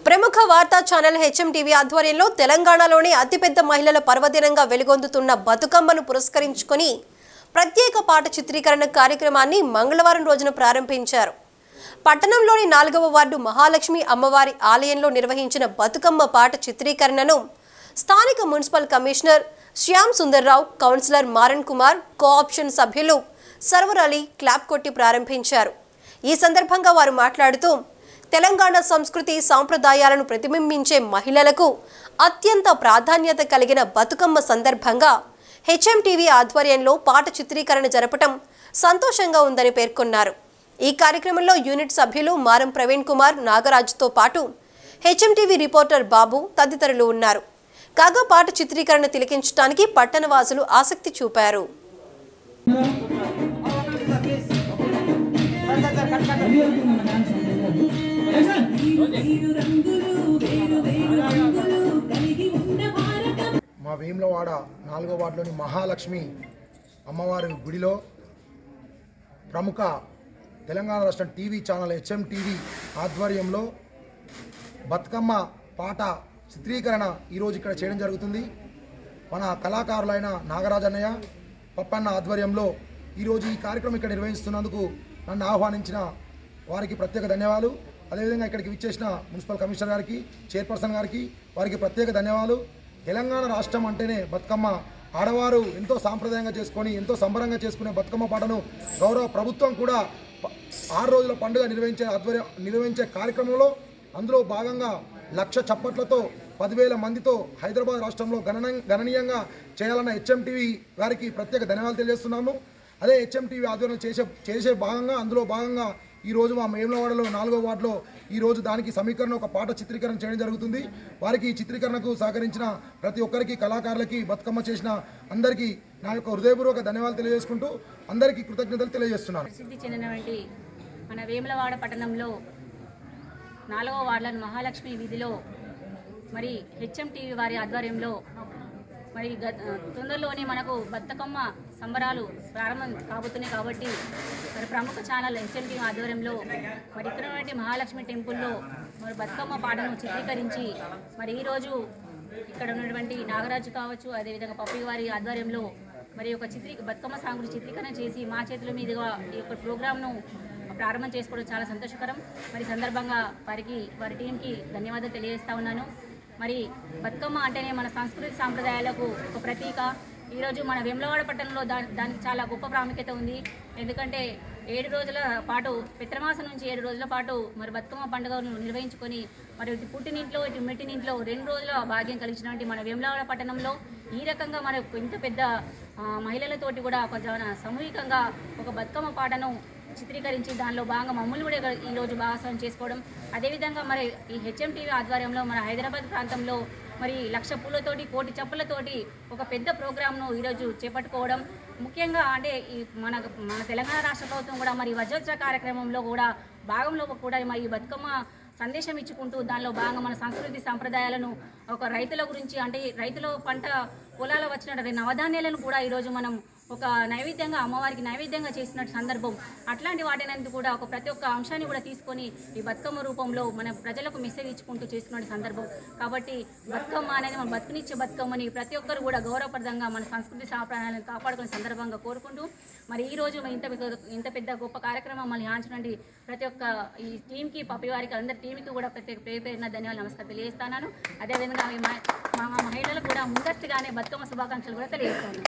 ప్రముఖ వార్తా channel HM TV ఆధ్వర్యంలో తెలంగాణలోని అతిపెద్ద మహిళల పర్వదినంగా వెలుగొందుతున్న బతుకమ్మను పురస్కరించుకొని ప్రత్యేక పాట చిత్రీకరణ కార్యక్రమాన్ని మంగళవారం రోజున ప్రారంభించారు పట్టణంలోని నాలుగవ వార్డు మహాలక్ష్మి అమ్మవారి ఆలయంలో నిర్వహించిన బతుకమ్మ పాట చిత్రీకరణను స్థానిక municipal commissioner Shyam Sundarrao councillor Maran Kumar cooption సభ్యులు సర్వర్ అలీ క్లాప్ కొట్టి ప్రారంభించారు ఈ సందర్భంగా వారు మాట్లాడుతూ తెలంగాణ సంస్కృతి సాంప్రదాయాలను ప్రతిబింబించే మహిళలకు అత్యంత ప్రాధాన్యత కలిగిన బతుకమ్మ సందర్భంగా హెచ్ఎం టీవీ ఆధ్వర్యంలో పాట చిత్రీకరణ జరపటం సంతోషంగా ఉందని పేర్కొన్నారు ఈ కార్యక్రమంలో యూనిట్ సభ్యులు మారం ప్రవీణ్ కుమార్ నాగరాజుతో పాటు హెచ్ఎం టీవీ రిపోర్టర్ బాబు తదితరులు ఉన్నారు కాగా పాట చిత్రీకరణ తిలకించడానికి పట్టణవాసులు ఆసక్తి చూపారు మా వేములవాడ నాలుగో వార్డులోని మహాలక్ష్మి అమ్మవారి గుడిలో ప్రముఖ తెలంగాణ రాష్ట్రం టీవీ ఛానల్ హెచ్ఎం టీవీ ఆధ్వర్యంలో బతుకమ్మ పాట చిత్రీకరణ ఈరోజు ఇక్కడ చేయడం జరుగుతుంది మన కళాకారులైన నాగరాజన్నయ్య పప్పన్న ఆధ్వర్యంలో ఈరోజు ఈ కార్యక్రమం ఇక్కడ నిర్వహిస్తున్నందుకు నన్ను ఆహ్వానించిన వారికి ప్రత్యేక ధన్యవాదాలు అదేవిధంగా ఇక్కడికి విచ్చేసిన మున్సిపల్ కమిషనర్ గారికి చైర్పర్సన్ గారికి వారికి ప్రత్యేక ధన్యవాదాలు తెలంగాణ రాష్ట్రం అంటేనే బతుకమ్మ ఆడవారు ఎంతో సాంప్రదాయంగా చేసుకొని ఎంతో సంబరంగా చేసుకునే బతుకమ్మ పాటను గౌరవ ప్రభుత్వం కూడా ప- ఆరు రోజుల పండుగ నిర్వహించే ఆధ్వర్యం నిర్వహించే కార్యక్రమంలో అందులో భాగంగా లక్ష చప్పట్లతో పదివేల మందితో హైదరాబాద్ రాష్ట్రంలో గణన గణనీయంగా చేయాలన్న హెచ్ఎంటీవీ గారికి ప్రత్యేక ధన్యవాదాలు తెలియజేస్తున్నాము అదే హెచ్ఎంటీవీ ఆధ్వర్యంలో చేసే చేసే భాగంగా అందులో భాగంగా ఈ రోజు మా మేములవాడలో నాలుగో వార్డులో ఈ రోజు దానికి సమీకరణ ఒక పాట చిత్రీకరణ చేయడం జరుగుతుంది వారికి ఈ చిత్రీకరణకు సహకరించిన ప్రతి ఒక్కరికి కళాకారులకి బతుకమ్మ చేసిన అందరికీ నా యొక్క హృదయపూర్వక ధన్యవాదాలు తెలియజేసుకుంటూ అందరికీ కృతజ్ఞతలు తెలియజేస్తున్నాను ప్రసిద్ధి చెందినటువంటి మన వేములవాడ పట్టణంలో నాలుగవ వార్డులను మహాలక్ష్మి వీధిలో మరి హెచ్ఎం టీవీ వారి ఆధ్వర్యంలో మరి గ- తొందరలోనే మనకు బతుకమ్మ సంబరాలు ప్రారంభం కాబోతున్నాయి కాబట్టి మరి ప్రముఖ ఛానల్ హెచ్ఎం టీవీ ఆధ్వర్యంలో మరి ఇక్కడ ఉన్నటువంటి మహాలక్ష్మి టెంపుల్లో మరి బతుకమ్మ పాటను చిత్రీకరించి మరి ఈరోజు ఇక్కడ ఉన్నటువంటి నాగరాజు కావచ్చు అదేవిధంగా పప్పి వారి ఆధ్వర్యంలో మరి ఒక చిత్రీ బతుకమ్మ సాంగ్ను చిత్రీకరణ చేసి మా చేతుల మీదుగా ఈ యొక్క ప్రోగ్రామ్ను ప్రారంభం చేసుకోవడం చాలా సంతోషకరం మరి ఈ సందర్భంగా వారికి వారి టీంకి ధన్యవాదాలు తెలియజేస్తా ఉన్నాను మరి బతుకమ్మ అంటేనే మన సంస్కృతి సాంప్రదాయాలకు ఒక ప్రతీక ఈరోజు మన వెమ్లవాడ పట్టణంలో దా దానికి చాలా గొప్ప ప్రాముఖ్యత ఉంది ఎందుకంటే ఏడు రోజుల పాటు పిత్రమాసం నుంచి ఏడు రోజుల పాటు మరి బతుకమ్మ పండుగను నిర్వహించుకొని మరి ఇటు పుట్టినింట్లో ఇటు మెట్టినింట్లో రెండు రోజుల భాగ్యం కలిగినటువంటి మన వేములవాడ పట్టణంలో ఈ రకంగా మన ఇంత పెద్ద ఆ, మహిళలతోటి కూడా ఒక జన సామూహికంగా ఒక బతుకమ్మ పాటను చిత్రీకరించి దానిలో భాగంగా మమ్మల్ని కూడా ఇక్కడ ఈరోజు భాగస్వామ్యం చేసుకోవడం అదేవిధంగా మరి ఈ హెచ్ఎం టీవీ ఆధ్వర్యంలో మన హైదరాబాద్ ప్రాంతంలో మరి లక్ష పూలతోటి కోటి చెప్పులతోటి ఒక పెద్ద ప్రోగ్రామ్ను ఈరోజు చేపట్టుకోవడం ముఖ్యంగా అంటే ఈ మన మన తెలంగాణ రాష్ట్ర ప్రభుత్వం కూడా మరి వజ్రోత్సవ కార్యక్రమంలో కూడా భాగంలో కూడా మరి ఈ బతుకమ్మ సందేశం ఇచ్చుకుంటూ దానిలో భాగంగా మన సంస్కృతి సంప్రదాయాలను ఒక రైతుల గురించి అంటే రైతుల పంట పొలాలు వచ్చిన నవధాన్యాలను కూడా ఈరోజు మనం ఒక నైవేద్యంగా అమ్మవారికి నైవేద్యంగా చేసిన సందర్భం అట్లాంటి వాటినందు కూడా ఒక ప్రతి ఒక్క అంశాన్ని కూడా తీసుకొని ఈ బతుకమ్మ రూపంలో మన ప్రజలకు మెసేజ్ ఇచ్చుకుంటూ చేస్తున్న సందర్భం కాబట్టి బతుకమ్మ అనేది మన బతుకునిచ్చే బతుకమ్మని ప్రతి ఒక్కరు కూడా గౌరవప్రదంగా మన సంస్కృతి సాంప్రదాయాలను కాపాడుకునే సందర్భంగా కోరుకుంటూ మరి ఈ రోజు ఇంత పెద్ద- ఇంత పెద్ద గొప్ప కార్యక్రమం మళ్ళీ హాంచనండి ప్రతి ఒక్క ఈ టీంకి పప్పి వారికి అందరి టీంకి కూడా ప్రత్యేక పేరు పేరున ధన్యవాదాలు నమస్కారం తెలియజేస్తున్నాను అదేవిధంగా మీ మా మా మహిళలకు కూడా ముందస్తుగానే బతుకమ్మ శుభాకాంక్షలు కూడా తెలియజేస్తాను